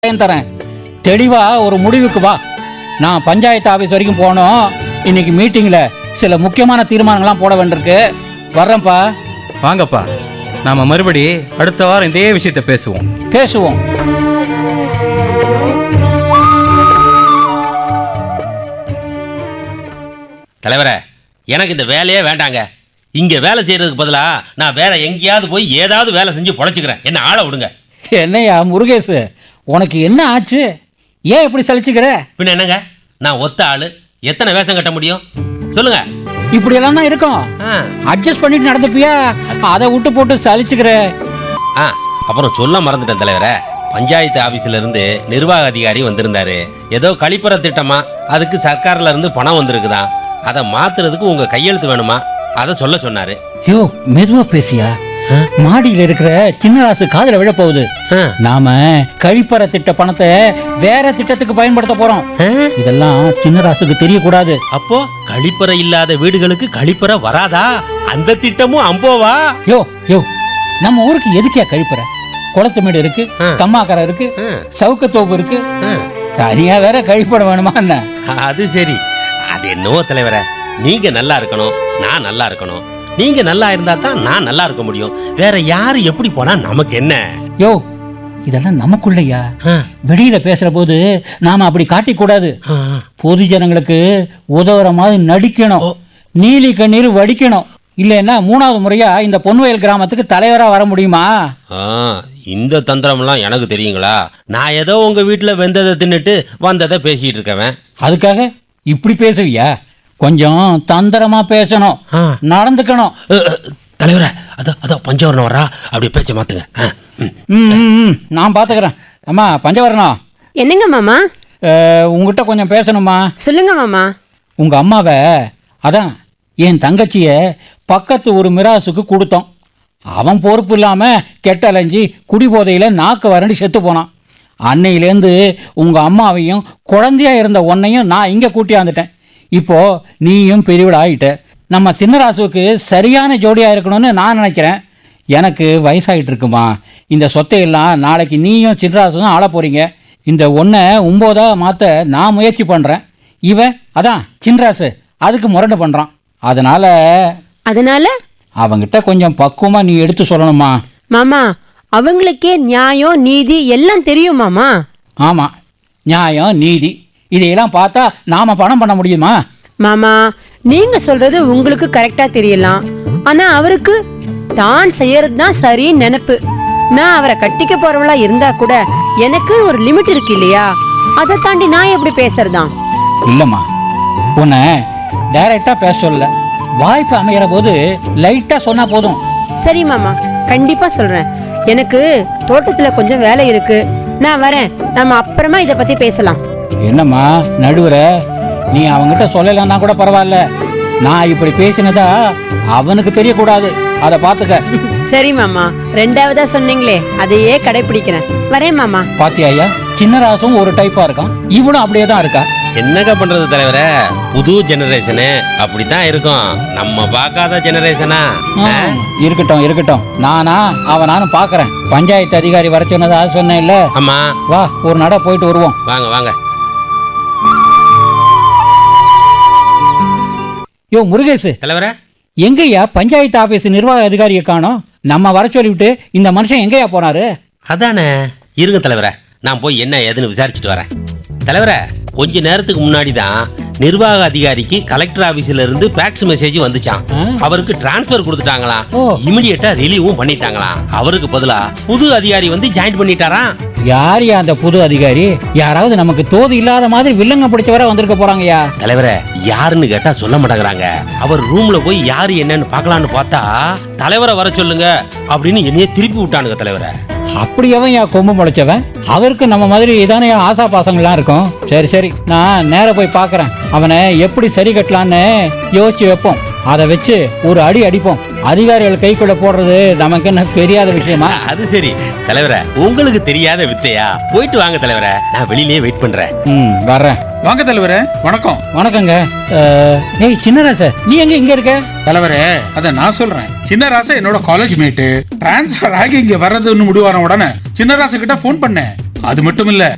கட்டாயம் தரேன் தெளிவா ஒரு முடிவுக்கு வா நான் பஞ்சாயத்து ஆபீஸ் வரைக்கும் போனோம் இன்னைக்கு மீட்டிங்ல சில முக்கியமான தீர்மானங்கள்லாம் போட வேண்டியிருக்கு வர்றேன்ப்பா வாங்கப்பா நாம மறுபடி அடுத்த வாரம் இதே விஷயத்தை பேசுவோம் பேசுவோம் தலைவரே எனக்கு இந்த வேலையே வேண்டாங்க இங்க வேலை செய்யறதுக்கு பதிலா நான் வேற எங்கேயாவது போய் ஏதாவது வேலை செஞ்சு பொழைச்சிக்கிறேன் என்ன ஆள விடுங்க என்னய்யா முருகேசு உனக்கு என்ன ஆச்சு ஏன் இப்படி சலிச்சுக்கிற பின்ன என்னங்க நான் ஒத்த ஆளு எத்தனை வேஷம் கட்ட முடியும் சொல்லுங்க இப்படியெல்லாம் தான் இருக்கும் ஆ, அட்ஜஸ்ட் பண்ணிட்டு நடந்துப்பியா அதை விட்டு போட்டு சலிச்சுக்கிற ஆ அப்புறம் சொல்ல மறந்துட்டேன் தலைவரே பஞ்சாயத்து ஆபீஸ்ல இருந்து நிர்வாக அதிகாரி வந்திருந்தாரு ஏதோ கழிப்பற திட்டமா அதுக்கு சர்க்கார்ல இருந்து பணம் வந்திருக்குதாம் அதை மாத்துறதுக்கு உங்க கையெழுத்து வேணுமா அதை சொல்ல சொன்னாரு யோ மெதுவா பேசியா மாடியில இருக்கிற சின்னராசு காதுல விழ போகுது ஆ, நாம கழிப்பற திட்ட பணத்தை வேற திட்டத்துக்கு பயன்படுத்த போறோம் ஆ, இதெல்லாம் சின்னராசுக்கு தெரியக்கூடாது அப்போ கழிப்பறை இல்லாத வீடுகளுக்கு கழிப்பறை வராதா அந்த திட்டமும் அம்போவா யோ யோ நம்ம ஊருக்கு எதுக்கியா கழிப்பற குளத்து மேடு இருக்கு ஆ. கம்மாக்கரை இருக்கு ஆ, சவுக்கத்தோப்பு இருக்கு ஆ. தனியா வேற கழிப்பட வேணுமா என்ன அது சரி அது என்னவோ தலைவரே நீங்க நல்லா இருக்கணும் நான் நல்லா இருக்கணும் நீங்க நல்லா இருந்தா தான் நான் நல்லா இருக்க முடியும் வேற யாரு எப்படி போனா நமக்கு என்ன யோ இதெல்லாம் நமக்குள்ளயா ஆ, வெளியில பேசுற போது நாம அப்படி காட்டிக் கூடாது ஆ, பொது ஜனங்களுக்கு உதவுற மாதிரி நடிக்கணும் ஓ. நீலி கண்ணீர் வடிக்கணும் இல்லைன்னா மூணாவது முறையா இந்த பொன்வயல் கிராமத்துக்கு தலைவரா வர முடியுமா ஆ, இந்த தந்திரம்லாம் எனக்கு தெரியுங்களா நான் ஏதோ உங்க வீட்டுல வெந்ததை தின்னுட்டு வந்ததை பேசிட்டு இருக்கவன் அதுக்காக இப்படி பேசுவியா கொஞ்சம் தந்திரமா பேசணும் ஆ. நடந்துக்கணும் அ, அ, தலைவரே அதோ அதோ பஞ்சவரணம் வரா அப்படியே பேச்ச மாத்துங்க ஆ, ம். ம், ம், ம், நான் பாத்துக்கிறேன் அம்மா பஞ்சவரணம் என்னங்க மாமா அஹ், உங்ககிட்ட கொஞ்சம் பேசணுமா சொல்லுங்க மாமா உங்க அம்மாவை அதான் என் தங்கச்சிய பக்கத்து ஒரு மிராசுக்கு கொடுத்தோம் அவன் பொறுப்பு இல்லாம கெட்டலைஞ்சி குடிபோதையில நாக்கு வறண்டு செத்து போனான் அன்னையிலேருந்து உங்க அம்மாவையும் குழந்தையா இருந்த உன்னையும் நான் இங்க கூட்டியாந்துட்டேன் இப்போ நீயும் பெரியவள் ஆயிட்ட நம்ம சின்னராசுவுக்கு சரியான ஜோடியா இருக்கணும்னு நான் நினைக்கிறேன் எனக்கு வயசாயிட்டு இருக்குமா இந்த சொத்தையெல்லாம் நாளைக்கு நீயும் சின்னராசுவும் ஆள போறீங்க இந்த ஒன்றை ஒம்போதா மாற்ற நான் முயற்சி பண்ணுறேன் இவன் அதான் சின்ராசு அதுக்கு முரண்டு பண்ணுறான் அதனால அதனால அவங்கிட்ட கொஞ்சம் பக்குவமாக நீ எடுத்து சொல்லணுமா மாமா அவங்களுக்கே நியாயம் நீதி எல்லாம் தெரியும் மாமா ஆமாம் நியாயம் நீதி இதையெல்லாம் பார்த்தா நாம் பணம் பண்ண முடியுமா மாமா நீங்க சொல்றது உங்களுக்கு கரெக்டா தெரியலாம் ஆனா அவருக்கு தான் செய்யறது தான் சரின்னு நினைப்பு நான் அவரை கட்டிக்க போறவளா இருந்தா கூட எனக்கு ஒரு லிமிட் இருக்கு இல்லையா அதை தாண்டி நான் எப்படி பேசுறதாம் இல்லைம்மா உன்னை டைரெக்டாக பேச சொல்லல வாய்ப்பு அமையிற போது லைட்டாக சொன்னால் போதும் சரி மாமா கண்டிப்பா சொல்றேன் எனக்கு தோட்டத்துல கொஞ்சம் வேலை இருக்கு நான் வரேன் நம்ம அப்புறமா இத பத்தி பேசலாம் என்னம்மா நடுவுற நீ அவங்கிட்ட சொல்லலைன்னா கூட பரவாயில்ல நான் இப்படி பேசினதா அவனுக்கு தெரியக்கூடாது அதை பார்த்துக்க சரி மாமா ரெண்டாவதா சொன்னீங்களே அதையே கடைபிடிக்கிறேன் வரேன் மாமா பாத்தியா ஐயா சின்னராசும் ஒரு டைப்பா இருக்கான் இவனும் அப்படியே தான் இருக்கா என்னங்க பண்றது தலைவரே புது ஜெனரேஷனு அப்படித்தான் இருக்கும் நம்ம பார்க்காத ஜெனரேஷனா ஆ, இருக்கட்டும் இருக்கட்டும் நானா அவன் நானும் பாக்குறேன் பஞ்சாயத்து அதிகாரி வர சொன்னதா சொன்னேன் இல்ல ஆமா வா ஒரு நட போயிட்டு வருவோம் வாங்க வாங்க யோ முருகேசு தலைவரே எங்கய்யா பஞ்சாயத்து ஆபீஸ் நிர்வாக அதிகாரியை காணோம் நம்ம வர சொல்லிவிட்டு இந்த மனுஷன் எங்கய்யா போனாரு அதானே இருங்க தலைவரே நான் போய் என்ன ஏதுன்னு விசாரிச்சுட்டு வரேன் தலைவரே கொஞ்ச நேரத்துக்கு முன்னாடி தான் நிர்வாக அதிகாரிக்கு கலெக்டர் ஆபீஸ்ல இருந்து ஃபேக்ஸ் மெசேஜ் வந்துச்சான் ஆ. அவருக்கு டிரான்ஸ்ஃபர் கொடுத்துட்டாங்களாம் ஓ. இமிடியேட்டா ரிலீவும் பண்ணிட்டாங்களாம் அவருக்கு பதிலா புது அதிகாரி வந்து ஜாயின் பண்ணிட்டாராம் யார் அந்த புது அதிகாரி யாராவது நமக்கு தோது இல்லாத மாதிரி வில்லங்க பிடிச்சவரை வந்திருக்க போறாங்கய்யா தலைவரே யாருன்னு கேட்டா சொல்ல மாட்டேங்கிறாங்க அவர் ரூம்ல போய் யாரு என்னன்னு பார்க்கலான்னு பார்த்தா தலைவரை வர சொல்லுங்க அப்படின்னு என்னைய திருப்பி விட்டானுங்க தலைவரை அப்படி எவன் யா கொம்பு முளைச்சவன் அவருக்கு நம்ம மாதிரி இதானே ஆசா பாசங்கள்லாம் இருக்கும் சரி சரி நான் நேர போய் பார்க்கறேன் அவனை எப்படி சரி கட்டலான்னு யோசிச்சு வைப்போம் அதை வச்சு ஒரு அடி அடிப்போம் அதிகாரிகள் கைக்குள்ள போடுறது நமக்கு என்ன தெரியாத விஷயமா அது சரி தலைவரை உங்களுக்கு தெரியாத வித்தையா போயிட்டு வாங்க தலைவரை நான் வெளியிலேயே வெயிட் பண்றேன் ம் வர்றேன் வாங்க தலைவரே வணக்கம் வணக்கங்க அஹ், ஏய் சின்னராச நீ எங்க இங்க இருக்க தலைவரே அத நான் சொல்றேன் சின்னராசா என்னோட காலேஜ் மேட்டு டிரான்ஸ்ஃபர் ஆகி இங்க வர்றதுன்னு முடிவான உடனே சின்னராசு கிட்ட ஃபோன் பண்ணேன் அது மட்டும் இல்ல